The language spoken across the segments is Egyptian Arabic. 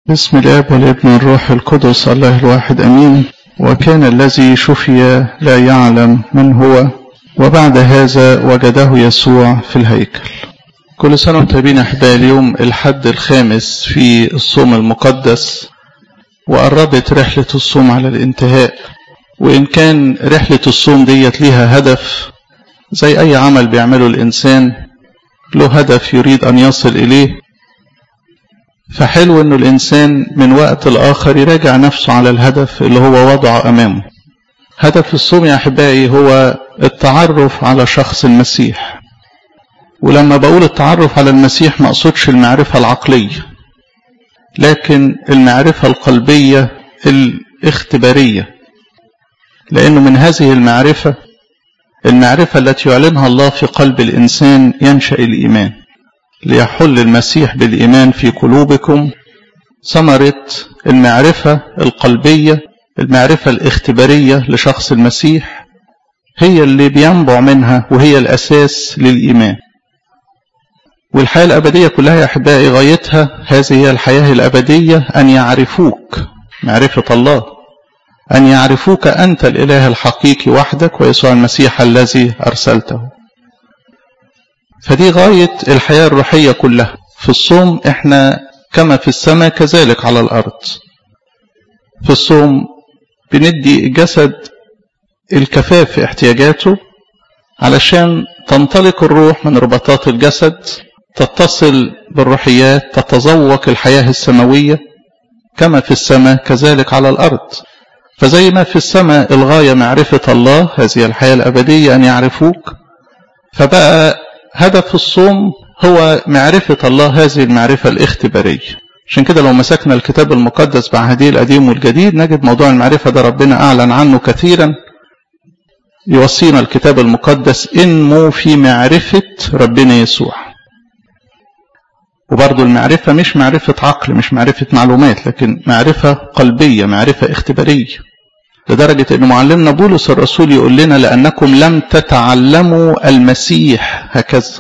بسم الاب والابن والروح القدس الله الواحد امين وكان الذي شفي لا يعلم من هو وبعد هذا وجده يسوع في الهيكل كل سنه وانتم طيبين احبائي اليوم الحد الخامس في الصوم المقدس وقربت رحله الصوم على الانتهاء وان كان رحله الصوم ديت ليها هدف زي اي عمل بيعمله الانسان له هدف يريد ان يصل اليه فحلو انه الانسان من وقت لاخر يراجع نفسه على الهدف اللي هو وضعه امامه هدف الصوم يا احبائي هو التعرف على شخص المسيح ولما بقول التعرف على المسيح ما اقصدش المعرفه العقليه لكن المعرفه القلبيه الاختباريه لانه من هذه المعرفه المعرفه التي يعلنها الله في قلب الانسان ينشا الايمان ليحل المسيح بالإيمان في قلوبكم ثمرة المعرفة القلبية المعرفة الاختبارية لشخص المسيح هي اللي بينبع منها وهي الأساس للإيمان والحياة الأبدية كلها يا أحبائي غايتها هذه هي الحياة الأبدية أن يعرفوك معرفة الله أن يعرفوك أنت الإله الحقيقي وحدك ويسوع المسيح الذي أرسلته فدي غاية الحياة الروحية كلها في الصوم احنا كما في السماء كذلك على الأرض في الصوم بندي الجسد الكفاف في احتياجاته علشان تنطلق الروح من رباطات الجسد تتصل بالروحيات تتذوق الحياة السماوية كما في السماء كذلك على الأرض فزي ما في السماء الغاية معرفة الله هذه الحياة الأبدية أن يعرفوك فبقى هدف الصوم هو معرفة الله هذه المعرفة الاختبارية عشان كده لو مسكنا الكتاب المقدس بعهديه القديم والجديد نجد موضوع المعرفة ده ربنا أعلن عنه كثيرا يوصينا الكتاب المقدس انمو في معرفة ربنا يسوع وبرضه المعرفة مش معرفة عقل مش معرفة معلومات لكن معرفة قلبية معرفة اختبارية لدرجة أن معلمنا بولس الرسول يقول لنا لأنكم لم تتعلموا المسيح هكذا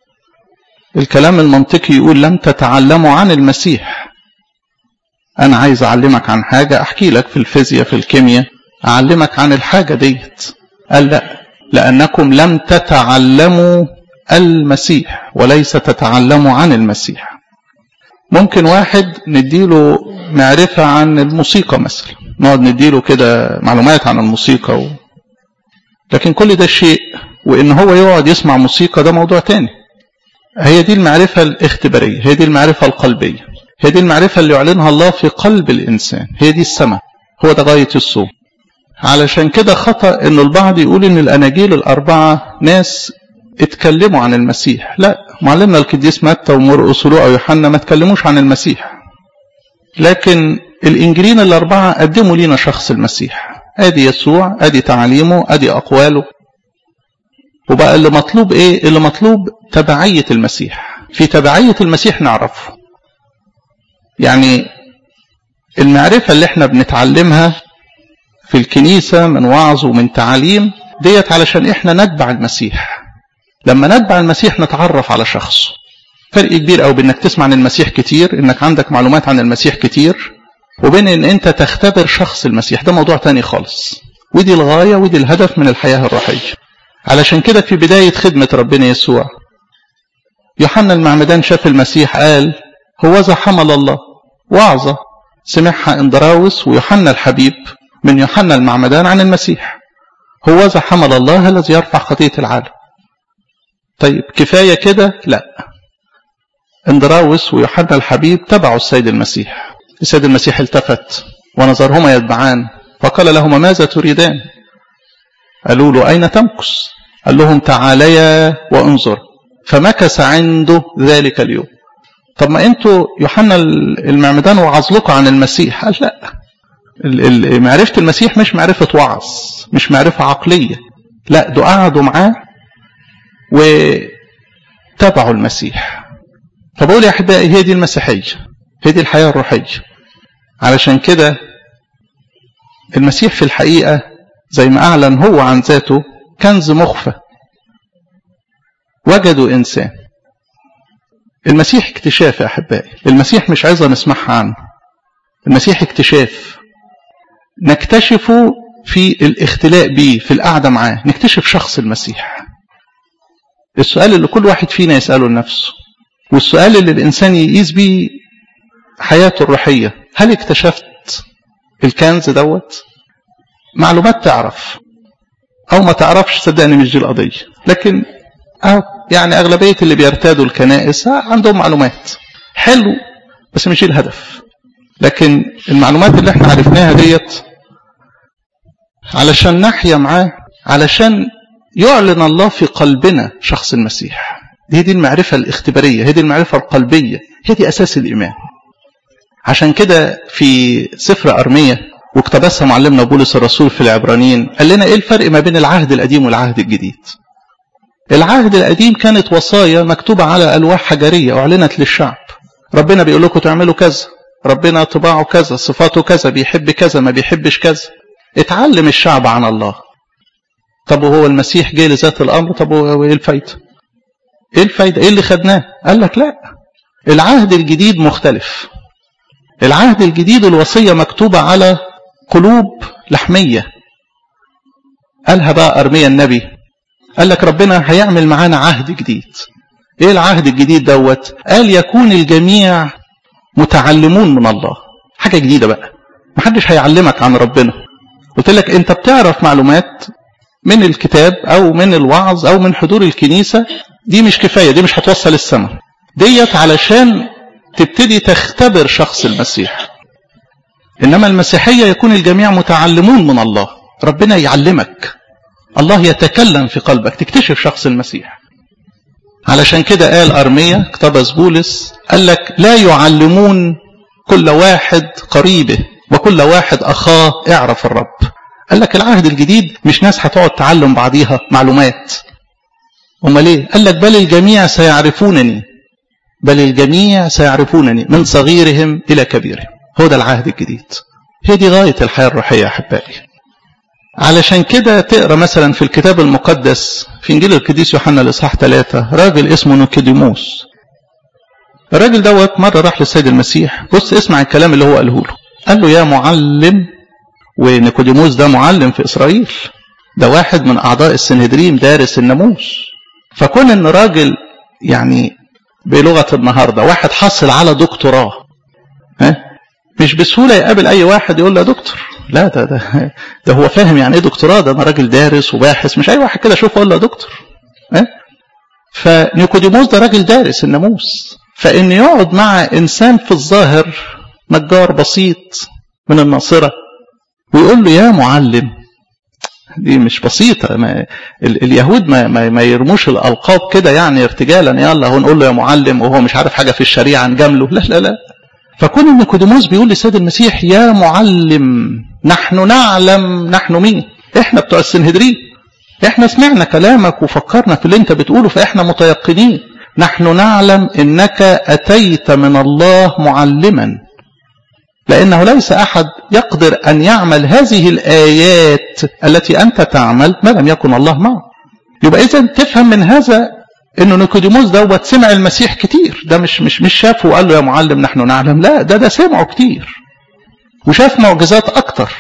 الكلام المنطقي يقول لم تتعلموا عن المسيح أنا عايز أعلمك عن حاجة أحكي لك في الفيزياء في الكيمياء أعلمك عن الحاجة ديت قال لا لأنكم لم تتعلموا المسيح وليس تتعلموا عن المسيح ممكن واحد نديله معرفة عن الموسيقى مثلا نقعد نديله كده معلومات عن الموسيقى و... لكن كل ده شيء وان هو يقعد يسمع موسيقى ده موضوع تاني هي دي المعرفة الاختبارية هي دي المعرفة القلبية هي دي المعرفة اللي يعلنها الله في قلب الإنسان هي دي السماء هو ده غاية الصوم علشان كده خطأ ان البعض يقول ان الأناجيل الأربعة ناس اتكلموا عن المسيح لا معلمنا القديس متى ومرقس ولوقا ويوحنا ما اتكلموش عن المسيح لكن الإنجيلين الأربعة قدموا لنا شخص المسيح أدي يسوع أدي تعاليمه أدي أقواله وبقى اللي مطلوب إيه اللي مطلوب تبعية المسيح في تبعية المسيح نعرفه يعني المعرفة اللي احنا بنتعلمها في الكنيسة من وعظ ومن تعاليم ديت علشان احنا نتبع المسيح لما نتبع المسيح نتعرف على شخصه فرق كبير قوي بانك تسمع عن المسيح كتير انك عندك معلومات عن المسيح كتير وبين ان انت تختبر شخص المسيح ده موضوع تاني خالص ودي الغاية ودي الهدف من الحياة الروحية علشان كده في بداية خدمة ربنا يسوع يوحنا المعمدان شاف المسيح قال هوذا حمل الله وعظة سمعها اندراوس ويوحنا الحبيب من يوحنا المعمدان عن المسيح هوذا حمل الله الذي يرفع خطية العالم طيب كفاية كده لا اندراوس ويوحنا الحبيب تبعوا السيد المسيح السيد المسيح التفت ونظرهما يتبعان فقال لهما ماذا تريدان قالوا له أين تمكث قال لهم تعاليا وانظر فمكث عنده ذلك اليوم طب ما انتوا يوحنا المعمدان وعظ لكم عن المسيح قال لا معرفة المسيح مش معرفة وعظ مش معرفة عقلية لا دول قعدوا معاه وتبعوا المسيح فبقول يا أحبائي هي دي المسيحية هي دي الحياة الروحية علشان كده المسيح في الحقيقة زي ما أعلن هو عن ذاته كنز مخفى وجدوا إنسان المسيح اكتشاف يا أحبائي المسيح مش عايزة نسمعها عنه المسيح اكتشاف نكتشفه في الاختلاء به في القعدة معاه نكتشف شخص المسيح السؤال اللي كل واحد فينا يسأله لنفسه والسؤال اللي الإنسان يقيس به حياته الروحية هل اكتشفت الكنز دوت معلومات تعرف أو ما تعرفش صدقني مش دي القضية لكن أو يعني أغلبية اللي بيرتادوا الكنائس عندهم معلومات حلو بس مش الهدف لكن المعلومات اللي احنا عرفناها ديت علشان نحيا معاه علشان يعلن الله في قلبنا شخص المسيح هي دي المعرفة الاختبارية هي دي المعرفة القلبية هي دي أساس الإيمان عشان كده في سفر أرمية واقتبسها معلمنا بولس الرسول في العبرانيين قال لنا ايه الفرق ما بين العهد القديم والعهد الجديد العهد القديم كانت وصايا مكتوبة على ألواح حجرية أعلنت للشعب ربنا بيقول لكم تعملوا كذا ربنا طباعه كذا صفاته كذا بيحب كذا ما بيحبش كذا اتعلم الشعب عن الله طب وهو المسيح جه لذات الأمر طب وايه الفايدة ايه الفايدة ايه اللي خدناه قال لك لا العهد الجديد مختلف العهد الجديد الوصية مكتوبة على قلوب لحمية قالها بقى أرميا النبي قال لك ربنا هيعمل معانا عهد جديد ايه العهد الجديد دوت قال يكون الجميع متعلمون من الله حاجة جديدة بقى محدش هيعلمك عن ربنا قلت لك انت بتعرف معلومات من الكتاب او من الوعظ او من حضور الكنيسة دي مش كفاية دي مش هتوصل السماء ديت علشان تبتدي تختبر شخص المسيح إنما المسيحية يكون الجميع متعلمون من الله ربنا يعلمك الله يتكلم في قلبك تكتشف شخص المسيح علشان كده قال أرمية اقتبس بولس قال لك لا يعلمون كل واحد قريبه وكل واحد أخاه اعرف الرب قال لك العهد الجديد مش ناس هتقعد تعلم بعضيها معلومات امال ايه قال لك بل الجميع سيعرفونني بل الجميع سيعرفونني من صغيرهم إلى كبيرهم هو ده العهد الجديد هي دي غاية الحياة الروحية يا أحبائي علشان كده تقرا مثلا في الكتاب المقدس في انجيل القديس يوحنا الاصحاح 3 راجل اسمه نيكوديموس الراجل دوت مره راح للسيد المسيح بص اسمع الكلام اللي هو قاله له قال له يا معلم ونيكوديموس ده معلم في اسرائيل ده واحد من اعضاء السنهدريم دارس الناموس فكون ان راجل يعني بلغه النهارده واحد حصل على دكتوراه ها مش بسهوله يقابل اي واحد يقول له يا دكتور لا ده ده ده هو فاهم يعني ايه دكتوراه ده انا راجل دارس وباحث مش اي واحد كده اشوفه اقول له يا دكتور ها فنيكوديموس ده راجل دارس الناموس فان يقعد مع انسان في الظاهر نجار بسيط من الناصره ويقول له يا معلم دي مش بسيطة ما ال اليهود ما, ما, ما يرموش الألقاب كده يعني ارتجالا يلا هو نقول له يا معلم وهو مش عارف حاجة في الشريعة نجامله لا لا لا فكون ان نيكوديموس بيقول لسيد المسيح يا معلم نحن نعلم نحن مين احنا بتوع السنهدرين احنا سمعنا كلامك وفكرنا في اللي انت بتقوله فاحنا متيقنين نحن نعلم انك اتيت من الله معلما لانه ليس احد يقدر ان يعمل هذه الايات التي انت تعمل ما لم يكن الله معه يبقى اذا تفهم من هذا انه نيكوديموس دوت سمع المسيح كتير ده مش مش مش شافه وقال له يا معلم نحن نعلم لا ده ده سمعه كتير وشاف معجزات اكتر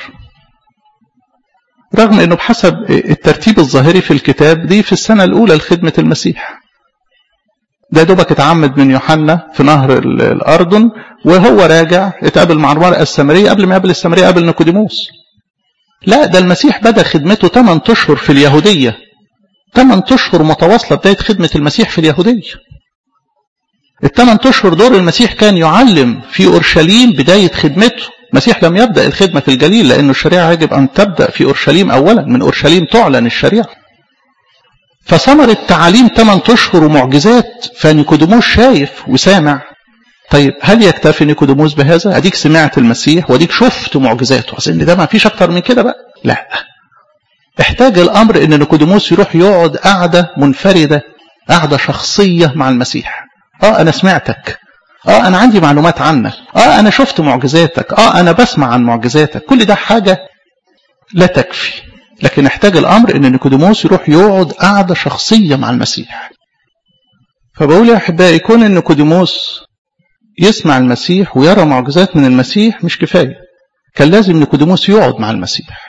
رغم انه بحسب الترتيب الظاهري في الكتاب دي في السنه الاولى لخدمه المسيح ده دوبك اتعمد من يوحنا في نهر الاردن وهو راجع اتقابل مع المراه السامريه قبل ما يقابل السامريه قابل نيكوديموس لا ده المسيح بدا خدمته 8 اشهر في اليهوديه 8 اشهر متواصله بدايه خدمه المسيح في اليهوديه الثمان اشهر دور المسيح كان يعلم في اورشليم بدايه خدمته المسيح لم يبدا الخدمه في الجليل لأن الشريعه يجب ان تبدا في اورشليم اولا من اورشليم تعلن الشريعه فثمرة تعاليم 8 اشهر ومعجزات فنيكوديموس شايف وسامع طيب هل يكتفي نيكوديموس بهذا؟ اديك سمعت المسيح واديك شفت معجزاته اظن ده ما فيش اكتر من كده بقى لا احتاج الامر ان نيكوديموس يروح يقعد قعده منفرده قعده شخصيه مع المسيح اه انا سمعتك اه انا عندي معلومات عنك اه انا شفت معجزاتك اه انا بسمع عن معجزاتك كل ده حاجه لا تكفي لكن احتاج الامر ان نيكوديموس يروح يقعد قعده شخصيه مع المسيح فبقول يا احبائي كون ان نيكوديموس يسمع المسيح ويرى معجزات من المسيح مش كفاية كان لازم نيكوديموس يقعد مع المسيح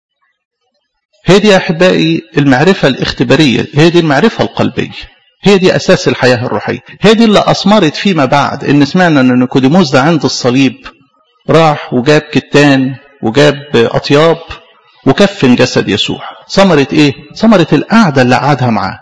هي دي يا أحبائي المعرفة الاختبارية هي دي المعرفة القلبية هي دي أساس الحياة الروحية هي دي اللي أثمرت فيما بعد إن سمعنا إن نيكوديموس ده عند الصليب راح وجاب كتان وجاب أطياب وكفن جسد يسوع ثمرة إيه؟ ثمرة القعدة اللي قعدها معاه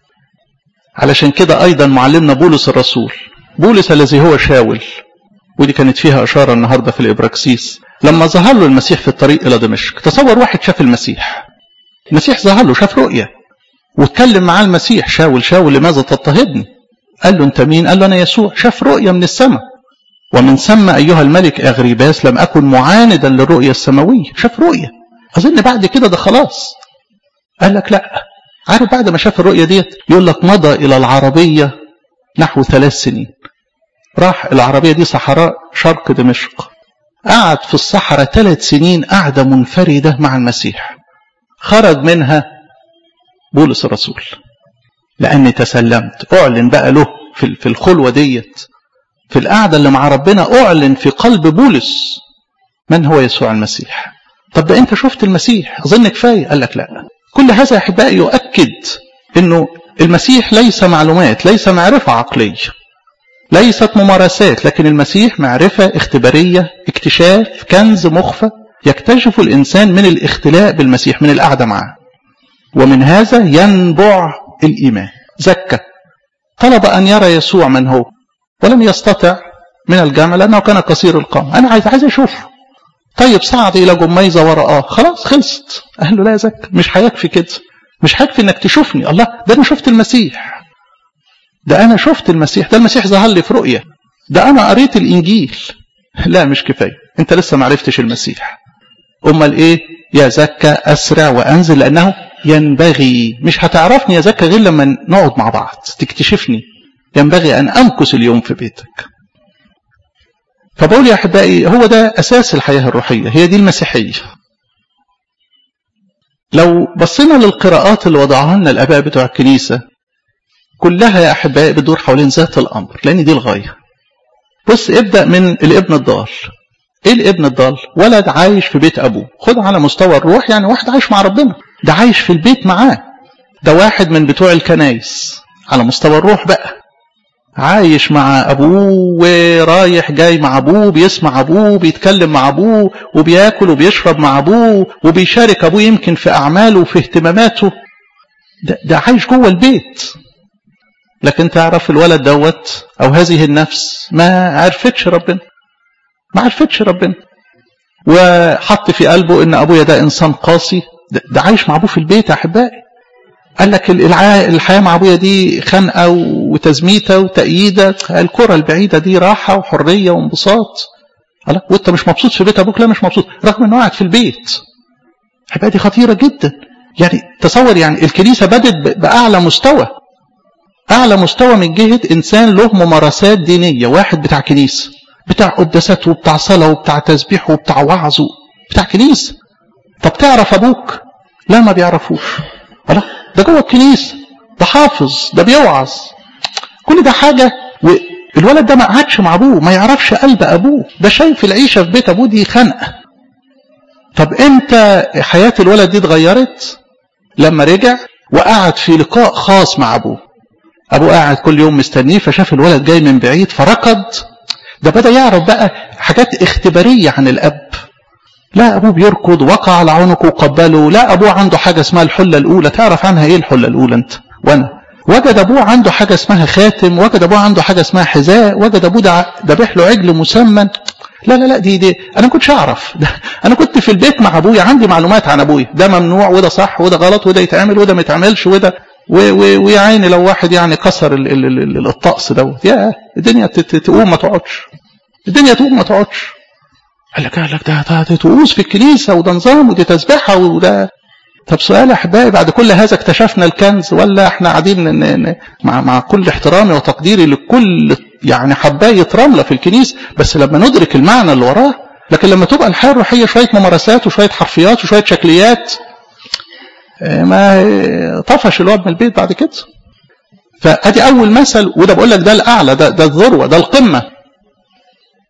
علشان كده أيضا معلمنا بولس الرسول بولس الذي هو شاول ودي كانت فيها إشارة النهاردة في الإبراكسيس لما ظهر له المسيح في الطريق إلى دمشق تصور واحد شاف المسيح المسيح ظهر له شاف رؤية واتكلم معاه المسيح شاول شاول لماذا تضطهدني قال له انت مين قال له انا يسوع شاف رؤية من السماء ومن ثم ايها الملك اغريباس لم اكن معاندا للرؤية السماوية شاف رؤية اظن بعد كده ده خلاص قال لك لا عارف بعد ما شاف الرؤية ديت يقول لك مضى الى العربية نحو ثلاث سنين راح العربية دي صحراء شرق دمشق قعد في الصحراء ثلاث سنين قعدة منفردة مع المسيح خرج منها بولس الرسول لأني تسلمت أعلن بقى له في في الخلوة ديت في القعدة اللي مع ربنا أعلن في قلب بولس من هو يسوع المسيح طب ده أنت شفت المسيح أظن كفاية قال لك لا كل هذا يا أحبائي يؤكد أنه المسيح ليس معلومات ليس معرفة عقلية ليست ممارسات لكن المسيح معرفة اختبارية اكتشاف كنز مخفى يكتشف الإنسان من الاختلاء بالمسيح من القعدة معه ومن هذا ينبع الإيمان زكى طلب أن يرى يسوع من هو ولم يستطع من الجمع لأنه كان قصير القامة أنا عايز عايز أشوفه طيب صعد إلى جميزة ورآه خلاص خلصت قال له لا زكى مش هيكفي كده مش هيكفي إنك تشوفني الله ده أنا شفت المسيح ده أنا شفت المسيح ده المسيح ظهر لي في رؤية ده أنا قريت الإنجيل لا مش كفاية أنت لسه ما عرفتش المسيح أمال إيه يا زكى أسرع وأنزل لأنه ينبغي مش هتعرفني يا زكى غير لما نقعد مع بعض تكتشفني ينبغي أن أمكث اليوم في بيتك فبقول يا أحبائي هو ده أساس الحياة الروحية هي دي المسيحية لو بصينا للقراءات اللي وضعها لنا الآباء بتوع الكنيسة كلها يا أحبائي بتدور حوالين ذات الأمر لأن دي الغاية بص ابدأ من الابن الضال ايه الابن الضال ولد عايش في بيت ابوه خد على مستوى الروح يعني واحد عايش مع ربنا ده عايش في البيت معاه ده واحد من بتوع الكنايس على مستوى الروح بقى عايش مع ابوه ورايح جاي مع ابوه بيسمع ابوه بيتكلم مع ابوه وبياكل وبيشرب مع ابوه وبيشارك ابوه يمكن في اعماله وفي اهتماماته ده, ده عايش جوه البيت لكن تعرف الولد دوت او هذه النفس ما عرفتش ربنا ما عرفتش ربنا وحط في قلبه ان ابويا ده انسان قاسي ده, ده عايش مع ابوه في البيت يا احبائي قال لك الحياه مع ابويا دي خنقه وتزميته وتأييده الكره البعيده دي راحه وحريه وانبساط قال وانت مش مبسوط في بيت ابوك لا مش مبسوط رغم انه قاعد في البيت احبائي دي خطيره جدا يعني تصور يعني الكنيسه بدت باعلى مستوى اعلى مستوى من جهه انسان له ممارسات دينيه واحد بتاع كنيسه بتاع قداسات وبتاع صلاة وبتاع تسبيح وبتاع وعظ بتاع كنيسة طب تعرف أبوك لا ما بيعرفوش الله ده جوه الكنيسة ده حافظ ده بيوعظ كل ده حاجة والولد ده ما قعدش مع أبوه ما يعرفش قلب أبوه ده شايف العيشة في بيت أبوه دي خنقة طب امتى حياة الولد دي اتغيرت لما رجع وقعد في لقاء خاص مع أبوه أبوه قاعد كل يوم مستنيه فشاف الولد جاي من بعيد فركض ده بدأ يعرف بقى حاجات اختبارية عن الأب لا أبوه بيركض وقع على عنقه وقبله لا أبوه عنده حاجة اسمها الحلة الأولى تعرف عنها إيه الحلة الأولى أنت وأنا وجد أبوه عنده حاجة اسمها خاتم وجد أبوه عنده حاجة اسمها حذاء وجد أبوه ده ذبح له عجل مسمن لا لا لا دي دي أنا كنتش أعرف ده أنا كنت في البيت مع أبويا عندي معلومات عن أبويا ده ممنوع وده صح وده غلط وده يتعمل وده ما يتعملش وده ويا عيني لو واحد يعني كسر ال ال ال الطقس دوت يا الدنيا تقوم ما تقعدش الدنيا تقوم ما تقعدش قال لك قال لك ده ده طقوس في الكنيسه وده نظام ودي تسبيحه وده طب سؤال يا احبائي بعد كل هذا اكتشفنا الكنز ولا احنا قاعدين مع مع كل احترامي وتقديري لكل يعني حبايه رمله في الكنيسه بس لما ندرك المعنى اللي وراه لكن لما تبقى الحياه الروحيه شويه ممارسات وشويه حرفيات وشويه شكليات ما طفش الواد من البيت بعد كده فادي اول مثل وده بقول لك ده الاعلى ده ده الذروه ده القمه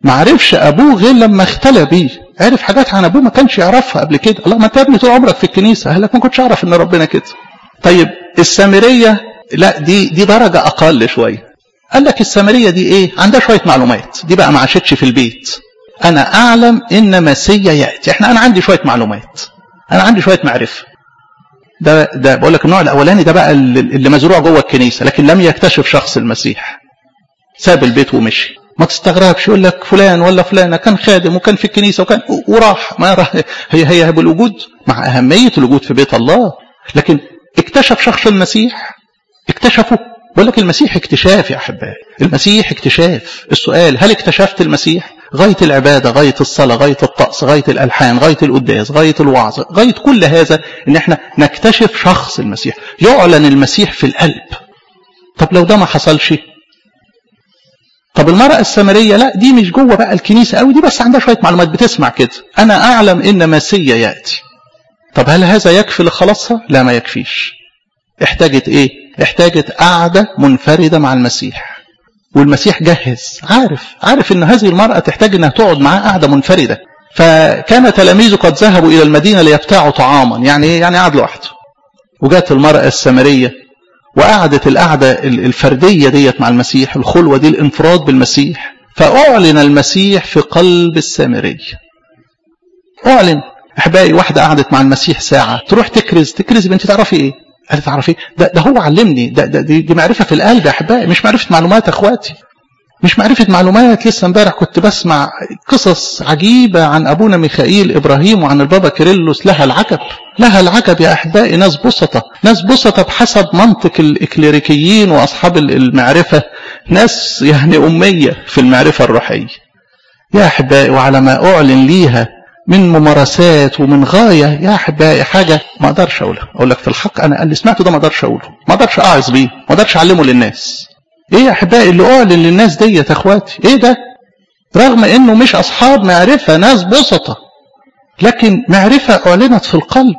ما عرفش ابوه غير لما اختلى بيه عرف حاجات عن ابوه ما كانش يعرفها قبل كده الله ما انت يا ابني طول عمرك في الكنيسه اهلك ما كنتش اعرف ان ربنا كده طيب السامريه لا دي دي درجه اقل شويه قال لك السامريه دي ايه عندها شويه معلومات دي بقى ما عاشتش في البيت انا اعلم ان مسيا ياتي احنا انا عندي شويه معلومات انا عندي شويه معرفه ده ده بقول لك النوع الاولاني ده بقى اللي مزروع جوه الكنيسه لكن لم يكتشف شخص المسيح ساب البيت ومشي ما تستغربش يقول لك فلان ولا فلانه كان خادم وكان في الكنيسه وكان وراح ما راح هي هي بالوجود مع اهميه الوجود في بيت الله لكن اكتشف شخص المسيح اكتشفه بقول لك المسيح اكتشاف يا احبائي المسيح اكتشاف السؤال هل اكتشفت المسيح غايه العباده غايه الصلاه غايه الطقس غايه الالحان غايه القداس غايه الوعظ غايه كل هذا ان احنا نكتشف شخص المسيح يعلن المسيح في القلب طب لو ده ما حصلش طب المرأة السامرية لا دي مش جوه بقى الكنيسة قوي دي بس عندها شوية معلومات بتسمع كده أنا أعلم إن مسيا يأتي طب هل هذا يكفي لخلاصها؟ لا ما يكفيش احتاجت إيه؟ احتاجت قعدة منفردة مع المسيح والمسيح جهز عارف عارف إن هذه المرأة تحتاج إنها تقعد معاه قعدة منفردة فكان تلاميذه قد ذهبوا إلى المدينة ليبتاعوا طعاما يعني إيه؟ يعني قعد لوحده وجات المرأة السامرية وقعدت القعدة الفردية ديت مع المسيح الخلوة دي الانفراد بالمسيح فأعلن المسيح في قلب السامري أعلن أحبائي واحدة قعدت مع المسيح ساعة تروح تكرز تكرز بنتي تعرفي إيه قالت تعرفي ده, ده هو علمني ده, ده دي, دي معرفة في القلب يا أحبائي مش معرفة معلومات أخواتي مش معرفة معلومات لسه امبارح كنت بسمع قصص عجيبة عن أبونا ميخائيل إبراهيم وعن البابا كيرلس لها العجب لها العجب يا أحبائي ناس بسطة ناس بسطة بحسب منطق الإكليريكيين وأصحاب المعرفة ناس يعني أمية في المعرفة الروحية يا أحبائي وعلى ما أعلن ليها من ممارسات ومن غاية يا أحبائي حاجة ما أقدرش أقولها أقول لك في الحق أنا اللي سمعته ده ما أقدرش أقوله ما أقدرش أعظ بيه ما أقدرش أعلمه للناس ايه يا احبائي اللي اعلن للناس ديت يا اخواتي ايه ده رغم انه مش اصحاب معرفة ناس بسطة لكن معرفة اعلنت في القلب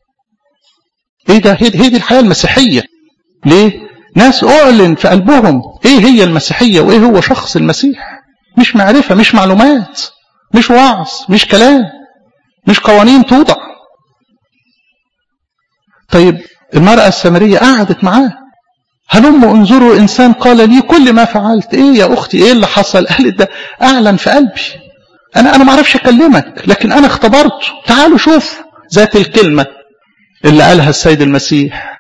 ايه ده هي دي الحياة المسيحية ليه ناس اعلن في قلبهم ايه هي المسيحية وايه هو شخص المسيح مش معرفة مش معلومات مش وعظ مش كلام مش قوانين توضع طيب المرأة السامرية قعدت معاه هلم انظروا إنسان قال لي كل ما فعلت إيه يا أختي إيه اللي حصل قالت ده أعلن في قلبي أنا أنا ما أعرفش أكلمك لكن أنا اختبرته تعالوا شوف ذات الكلمة اللي قالها السيد المسيح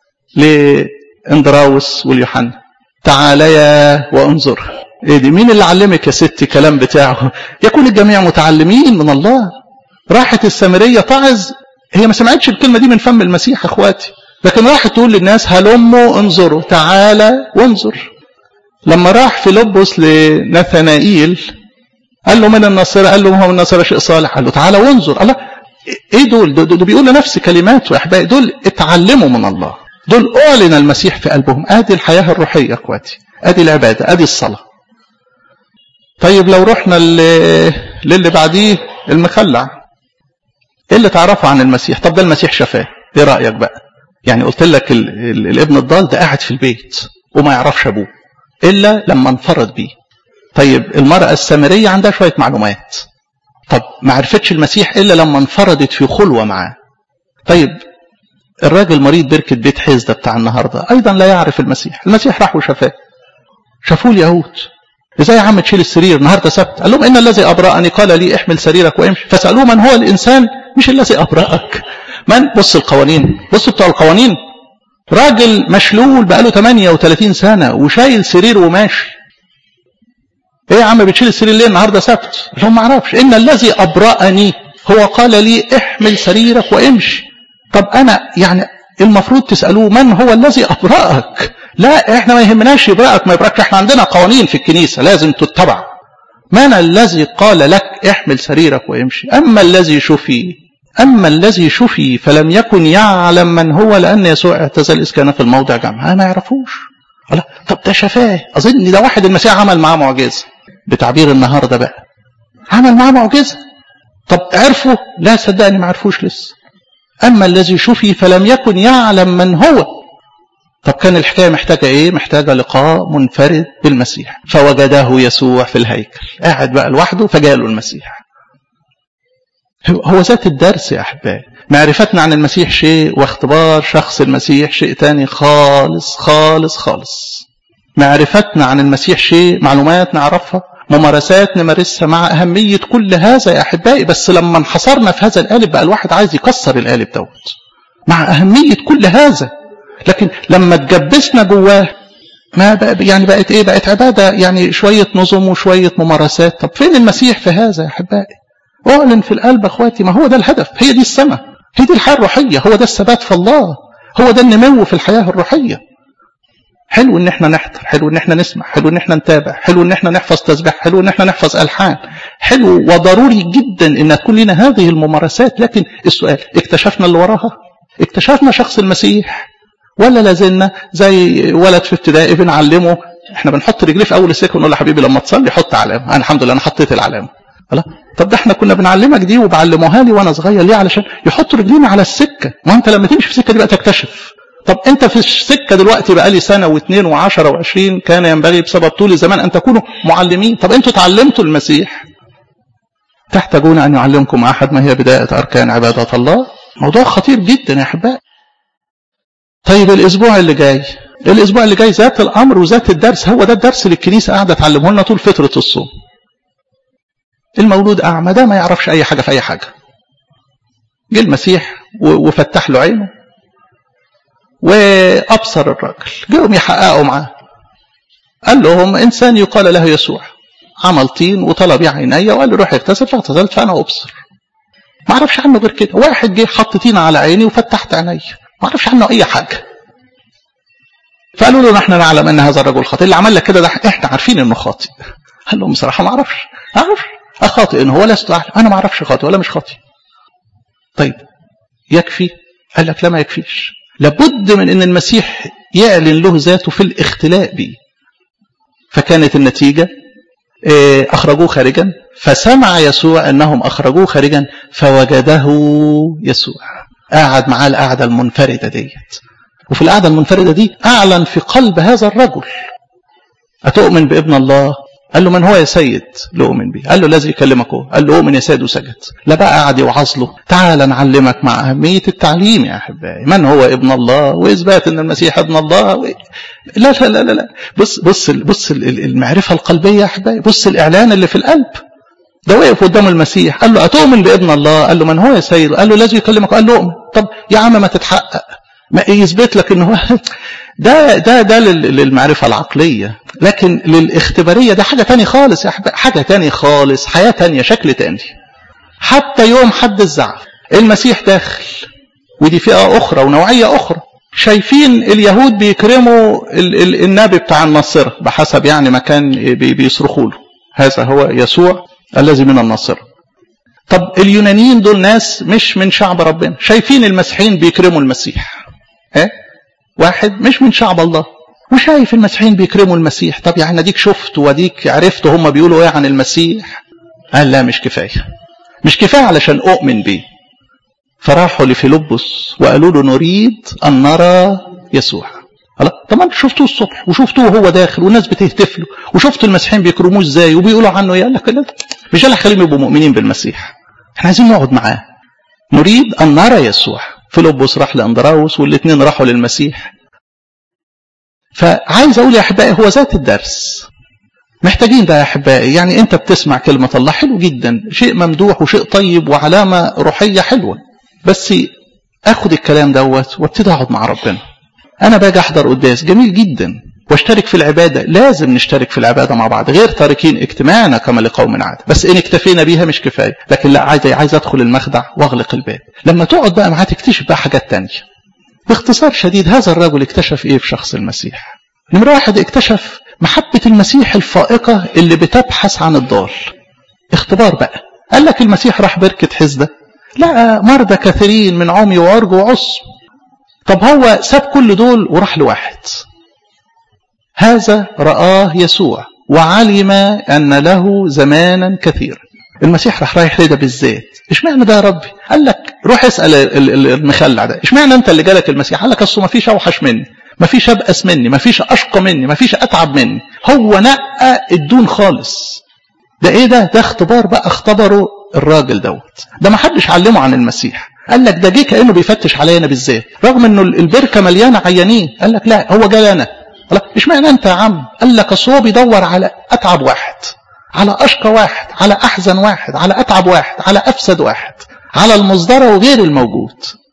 لاندراوس واليوحنا تعاليا وانظر ايه دي مين اللي علمك يا ستي كلام بتاعه يكون الجميع متعلمين من الله راحت السامريه تعظ هي ما سمعتش الكلمه دي من فم المسيح اخواتي لكن راحت تقول للناس هلموا انظروا تعالى وانظر لما راح فيلبس لنثنائيل قال له من النصارى قال له هو من النصارى شيء صالح قال له تعالى وانظر قال له ايه دول دول, دول بيقولوا نفس كلمات يا احبائي دول اتعلموا من الله دول اعلن المسيح في قلبهم ادي الحياه الروحيه يا اخواتي ادي العباده ادي الصلاه طيب لو رحنا للي بعديه المخلع ايه اللي تعرفه عن المسيح طب ده المسيح شفاه ايه رايك بقى يعني قلت لك ال ال الابن الضال ده قاعد في البيت وما يعرفش ابوه الا لما انفرد بيه طيب المراه السامريه عندها شويه معلومات طب ما عرفتش المسيح الا لما انفردت في خلوه معاه طيب الراجل مريض بركه بيت حزده بتاع النهارده ايضا لا يعرف المسيح المسيح راح وشفاه شافوه اليهود ازاي يا عم تشيل السرير النهارده سبت قال لهم ان الذي ابرأني قال لي احمل سريرك وامشي فسالوه من هو الانسان مش الذي ابرأك من بص القوانين بص بتوع القوانين راجل مشلول بقاله 38 سنة وشايل سرير وماشي ايه يا عم بتشيل السرير ليه النهارده سبت عشان ما اعرفش ان الذي ابرأني هو قال لي احمل سريرك وامشي طب انا يعني المفروض تسالوه من هو الذي ابرأك لا احنا ما يهمناش يبرأك ما يبرأكش احنا عندنا قوانين في الكنيسة لازم تتبع من الذي قال لك احمل سريرك وامشي اما الذي شفي أما الذي شفي فلم يكن يعلم من هو لأن يسوع اعتزل إذ كان في الموضع جمعة ما يعرفوش لا طب ده شفاه أظن ده واحد المسيح عمل معاه معجزة بتعبير النهاردة بقى عمل معاه معجزة طب عرفوا لا صدقني ما عرفوش لسه أما الذي شفي فلم يكن يعلم من هو طب كان الحكاية محتاجة ايه محتاجة لقاء منفرد بالمسيح فوجده يسوع في الهيكل قاعد بقى لوحده فجاله المسيح هو ذات الدرس يا أحبائي معرفتنا عن المسيح شيء واختبار شخص المسيح شيء تاني خالص خالص خالص معرفتنا عن المسيح شيء معلومات نعرفها ممارسات نمارسها مع أهمية كل هذا يا أحبائي بس لما انحصرنا في هذا القالب بقى الواحد عايز يكسر القالب دوت مع أهمية كل هذا لكن لما تجبسنا جواه ما بقى يعني بقت ايه بقت عبادة يعني شوية نظم وشوية ممارسات طب فين المسيح في هذا يا أحبائي اعلن في القلب اخواتي ما هو ده الهدف هي دي السماء هي دي الحياة الروحية هو ده الثبات في الله هو ده النمو في الحياة الروحية حلو ان احنا نحضر حلو ان احنا نسمع حلو ان احنا نتابع حلو ان احنا نحفظ تسبيح حلو ان احنا نحفظ الحان حلو وضروري جدا ان تكون لنا هذه الممارسات لكن السؤال اكتشفنا اللي وراها اكتشفنا شخص المسيح ولا لازلنا زي ولد في ابتدائي بنعلمه احنا بنحط رجليه في اول السكه ونقول له حبيبي لما تصلي حط علامه انا الحمد لله انا حطيت العلامه لا طب ده احنا كنا بنعلمك دي وبعلموها لي وانا صغير ليه علشان يحط رجلينا على السكه ما انت لما تمشي في السكه دي بقى تكتشف طب انت في السكه دلوقتي بقى لي سنه واثنين وعشرة وعشرين كان ينبغي بسبب طول الزمان ان تكونوا معلمين طب انتوا تعلمتوا المسيح تحتاجون ان يعلمكم احد ما هي بدايه اركان عباده الله موضوع خطير جدا يا احبائي طيب الاسبوع اللي جاي الاسبوع اللي جاي ذات الامر وذات الدرس هو ده الدرس اللي الكنيسه قاعده تعلمه لنا طول فتره الصوم المولود اعمى ده ما يعرفش اي حاجه في اي حاجه جه المسيح وفتح له عينه وابصر الراجل جاهم يحققوا معاه قال لهم انسان يقال له يسوع عمل طين وطلب عيني وقال له روح اغتسل فاغتسلت فانا ابصر ما اعرفش عنه غير كده واحد جه حط طين على عيني وفتحت عيني ما اعرفش عنه اي حاجه فقالوا له نحن نعلم ان هذا الرجل خاطئ اللي عمل لك كده ده احنا عارفين انه خاطئ قال لهم بصراحه ما اعرفش ما اعرفش اخاطئ ان هو لست اعلم انا ما اعرفش خاطئ ولا مش خاطئ طيب يكفي قال لك لا ما يكفيش لابد من ان المسيح يعلن له ذاته في الاختلاء به فكانت النتيجه اخرجوه خارجا فسمع يسوع انهم اخرجوه خارجا فوجده يسوع قاعد معاه القعده المنفرده ديت وفي القعده المنفرده دي اعلن في قلب هذا الرجل اتؤمن بابن الله قال له من هو يا سيد لأؤمن به قال له الذي يكلمك هو قال له أؤمن يا سيد وسجد لا بقى قعد يوعظ له تعال نعلمك مع أهمية التعليم يا أحبائي من هو ابن الله وإثبات أن المسيح ابن الله و... لا لا لا لا بص بص بص المعرفة القلبية يا أحبائي بص الإعلان اللي في القلب ده وقف قدام المسيح قال له أتؤمن بابن الله قال له من هو يا سيد قال له الذي يكلمك قال له أؤمن طب يا عم ما تتحقق ما يثبت لك ان هو ده ده ده للمعرفة العقلية لكن للاختبارية ده حاجة تانية خالص يا أحباب حاجة تانية خالص حياة تانية شكل تاني حتى يوم حد الزعف المسيح داخل ودي فئة أخرى ونوعية أخرى شايفين اليهود بيكرموا ال ال النبي بتاع الناصرة بحسب يعني ما كان بي بيصرخوا له هذا هو يسوع الذي من الناصرة طب اليونانيين دول ناس مش من شعب ربنا شايفين المسيحيين بيكرموا المسيح ها واحد مش من شعب الله وشايف المسيحيين بيكرموا المسيح طب يعني اديك شفت واديك عرفت هم بيقولوا ايه عن المسيح قال لا مش كفايه مش كفايه علشان اؤمن بيه فراحوا لفيلبس وقالوا له نريد ان نرى يسوع الله طب ما انتوا شفتوه الصبح وشفتوه وهو داخل والناس بتهتف له وشفتوا المسيحيين بيكرموه ازاي وبيقولوا عنه ايه قال لك لا مش قال خليهم يبقوا مؤمنين بالمسيح احنا عايزين نقعد معاه نريد ان نرى يسوع فيلبس راح لاندراوس والاثنين راحوا للمسيح فعايز اقول يا احبائي هو ذات الدرس محتاجين ده يا احبائي يعني انت بتسمع كلمه الله حلو جدا شيء ممدوح وشيء طيب وعلامه روحيه حلوه بس اخد الكلام دوت وابتدي اقعد مع ربنا انا باجي احضر قداس جميل جدا واشترك في العباده لازم نشترك في العباده مع بعض غير تاركين اجتماعنا كما لقوم عاد بس ان اكتفينا بيها مش كفايه لكن لا عايز عايز ادخل المخدع واغلق الباب لما تقعد بقى معاه تكتشف بقى حاجات تانية باختصار شديد هذا الرجل اكتشف ايه في شخص المسيح نمرة واحد اكتشف محبة المسيح الفائقة اللي بتبحث عن الضال اختبار بقى قال لك المسيح راح بركة حزدة لقى مرضى كثيرين من عمي وعرج وعصم طب هو ساب كل دول وراح لواحد هذا رآه يسوع وعلم أن له زمانا كثيرا المسيح راح رايح ليه ده بالذات اشمعنى ده يا ربي قال لك روح اسال المخلع ده اشمعنى انت اللي جالك المسيح قال لك اصل ما فيش اوحش مني ما فيش ابأس مني ما فيش اشقى مني ما فيش اتعب مني هو نقى الدون خالص ده ايه ده ده اختبار بقى اختبره الراجل دوت ده ما حدش علمه عن المسيح قال لك ده جه كانه بيفتش علينا بالذات رغم انه البركه مليانه عيانين قال لك لا هو جالي انا قال لك اشمعنى انت يا عم قال لك اصل هو بيدور على اتعب واحد على اشقى واحد على احزن واحد على اتعب واحد على افسد واحد على المصدرة وغير الموجود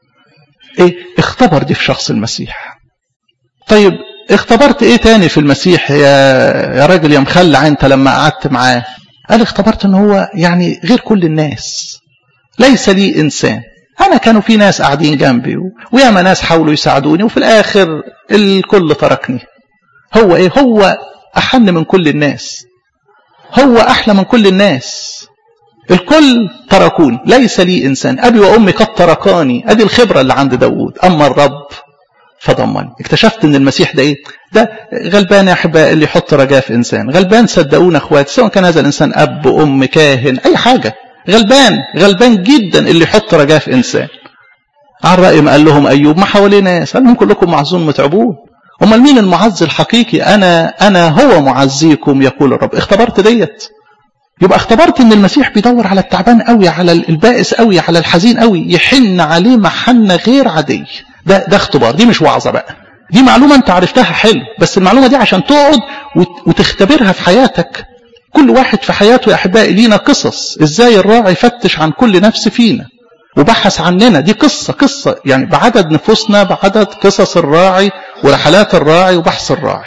ايه اختبر دي في شخص المسيح طيب اختبرت ايه تاني في المسيح يا يا راجل يا مخلع انت لما قعدت معاه قال اختبرت ان هو يعني غير كل الناس ليس لي انسان انا كانوا في ناس قاعدين جنبي وياما ناس حاولوا يساعدوني وفي الاخر الكل تركني هو ايه هو احن من كل الناس هو احلى من كل الناس الكل تركوني ليس لي انسان ابي وامي قد تركاني ادي الخبره اللي عند داوود اما الرب فضمني اكتشفت ان المسيح ده ايه ده غلبان يا احبائي اللي يحط رجاء في انسان غلبان صدقونا اخواتي سواء كان هذا الانسان اب ام كاهن اي حاجه غلبان غلبان جدا اللي يحط رجاء في انسان على الرأي ما قال لهم ايوب ما حوالينا ناس قال لهم كلكم معزون متعبون امال مين المعز الحقيقي انا انا هو معزيكم يقول الرب اختبرت ديت يبقى اختبرت ان المسيح بيدور على التعبان قوي على البائس قوي على الحزين قوي يحن عليه محنه غير عاديه ده ده اختبار دي مش وعظه بقى دي معلومه انت عرفتها حلو بس المعلومه دي عشان تقعد وتختبرها في حياتك كل واحد في حياته يا احبائي لينا قصص ازاي الراعي يفتش عن كل نفس فينا وبحث عننا دي قصه قصه يعني بعدد نفوسنا بعدد قصص الراعي ورحلات الراعي وبحث الراعي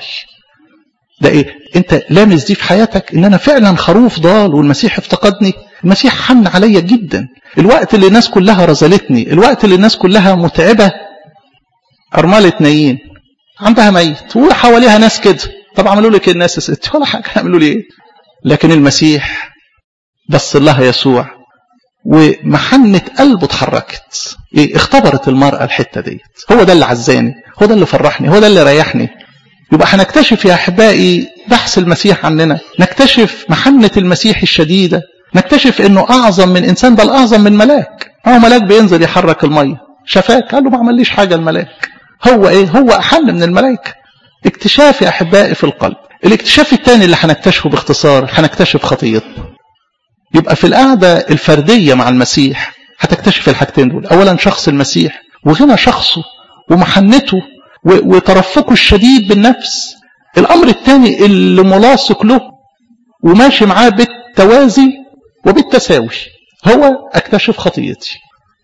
ده ايه انت لامس دي في حياتك ان انا فعلا خروف ضال والمسيح افتقدني المسيح حن عليا جدا الوقت اللي الناس كلها رزلتني الوقت اللي الناس كلها متعبة أرملة نايين عندها ميت وحواليها ناس كده طب عملوا لك الناس يا ستي ولا حاجة عملوا لي ايه لكن المسيح بص لها يسوع ومحنة قلبه اتحركت ايه اختبرت المرأة الحتة ديت هو ده اللي عزاني هو ده اللي فرحني هو ده اللي ريحني يبقى هنكتشف يا احبائي بحث المسيح عننا نكتشف محنة المسيح الشديدة نكتشف انه اعظم من انسان بل اعظم من ملاك هو ملاك بينزل يحرك المية شفاك قال له ما عمليش حاجة الملاك هو ايه هو احن من الملائكة اكتشاف يا احبائي في القلب الاكتشاف الثاني اللي هنكتشفه باختصار هنكتشف خطيتنا يبقى في القعدة الفردية مع المسيح هتكتشف الحاجتين دول اولا شخص المسيح وغنى شخصه ومحنته وترفقه الشديد بالنفس الامر الثاني اللي ملاصق له وماشي معاه بالتوازي وبالتساوي هو اكتشف خطيتي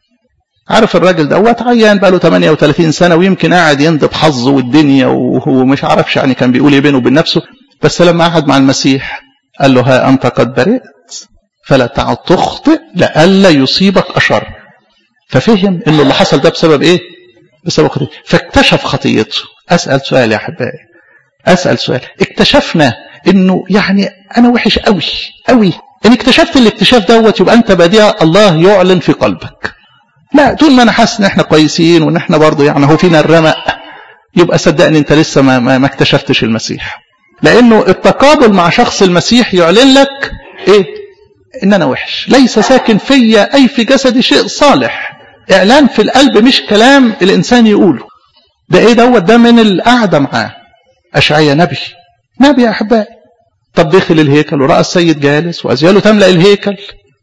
عارف الراجل دوت عيان بقى له 38 سنه ويمكن قاعد يندب حظه والدنيا ومش عارفش يعني كان بيقول ايه بينه وبين نفسه بس لما قعد مع المسيح قال له ها انت قد برئت فلا تعد تخطئ لئلا يصيبك اشر ففهم انه اللي حصل ده بسبب ايه بسبب خطيته فاكتشف خطيته اسال سؤال يا احبائي اسال سؤال اكتشفنا انه يعني انا وحش قوي قوي ان اكتشفت الاكتشاف دوت يبقى انت بديع الله يعلن في قلبك لا طول ما انا حاسس ان احنا كويسين وان احنا برضه يعني هو فينا الرمق يبقى صدقني انت لسه ما, ما, ما اكتشفتش المسيح لانه التقابل مع شخص المسيح يعلن لك ايه ان انا وحش ليس ساكن فيا اي في جسدي شيء صالح اعلان في القلب مش كلام الانسان يقوله ده ايه دوت ده من القعده معاه اشعيا نبي نبي يا احبائي طب دخل الهيكل وراى السيد جالس وازياله تملا الهيكل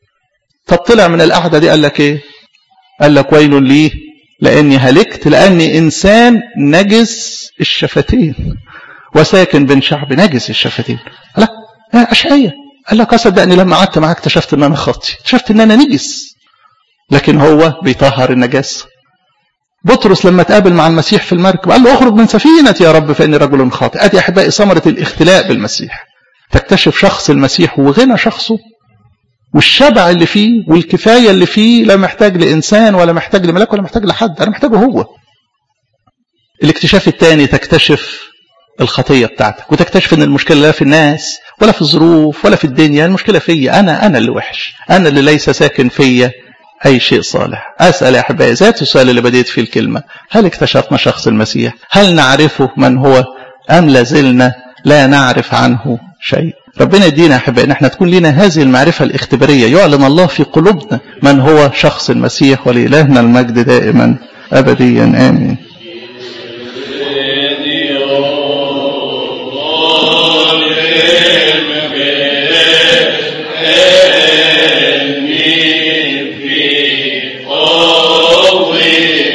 طب طلع من القعده دي قال لك ايه قال لك ويل لي لاني هلكت لاني انسان نجس الشفتين وساكن بين شعب نجس الشفتين لا يا اشعيا قال لك صدقني لما قعدت معاك اكتشفت ان انا خاطي اكتشفت ان انا نجس لكن هو بيطهر النجاسه بطرس لما تقابل مع المسيح في المركب قال له اخرج من سفينتي يا رب فاني رجل خاطئ ادي احبائي ثمره الاختلاء بالمسيح تكتشف شخص المسيح وغنى شخصه والشبع اللي فيه والكفايه اللي فيه لا محتاج لانسان ولا محتاج لملاك ولا محتاج لحد انا محتاجه هو الاكتشاف الثاني تكتشف الخطيه بتاعتك وتكتشف ان المشكله لا في الناس ولا في الظروف ولا في الدنيا المشكله فيا انا انا اللي وحش انا اللي ليس ساكن فيا أي شيء صالح أسأل يا أحبائي ذات السؤال اللي بديت فيه الكلمة هل اكتشفنا شخص المسيح هل نعرفه من هو أم لازلنا لا نعرف عنه شيء ربنا يدينا يا احبائي ان احنا تكون لنا هذه المعرفه الاختباريه يعلن الله في قلوبنا من هو شخص المسيح ولالهنا المجد دائما ابديا امين Amen.